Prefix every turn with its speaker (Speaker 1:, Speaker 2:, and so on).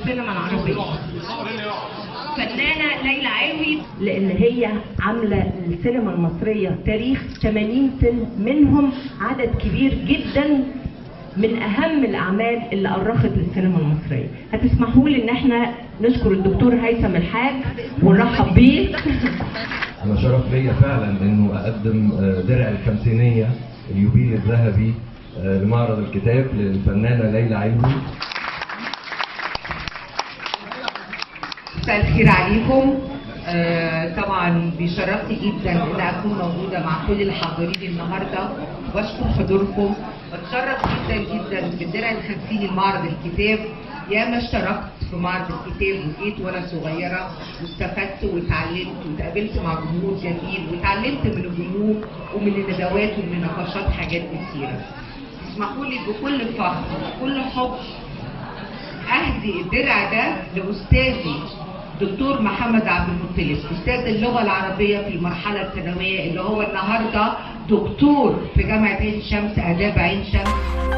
Speaker 1: السينما العربيه فنانه ليلى علوي لان هي عامله السينما المصريه تاريخ 80 فيلم منهم عدد كبير جدا من اهم الاعمال اللي ارخت للسينما المصريه هتسمحوا لي ان احنا نشكر الدكتور هيثم الحاج ونرحب بيه
Speaker 2: انا شرف ليا فعلا انه اقدم آه، درع الخمسينيه اليوبيل الذهبي آه، لمعرض الكتاب للفنانه ليلى علوي
Speaker 3: مساء الخير عليكم آه طبعا بيشرفني جدا ان اكون موجوده مع كل الحاضرين النهارده واشكر حضوركم بتشرف جدا جدا بالدرع الخمسين لمعرض الكتاب ياما اشتركت في معرض الكتاب وجيت وانا صغيره واستفدت واتعلمت واتقابلت مع جمهور جميل واتعلمت من الجمهور ومن الندوات ومن النقاشات حاجات كتيره اسمحوا لي بكل فخر وبكل حب اهدي الدرع ده لاستاذي دكتور محمد عبد المطلب استاذ اللغه العربيه في المرحله الثانويه اللي هو النهارده دكتور في جامعه عين شمس اداب عين شمس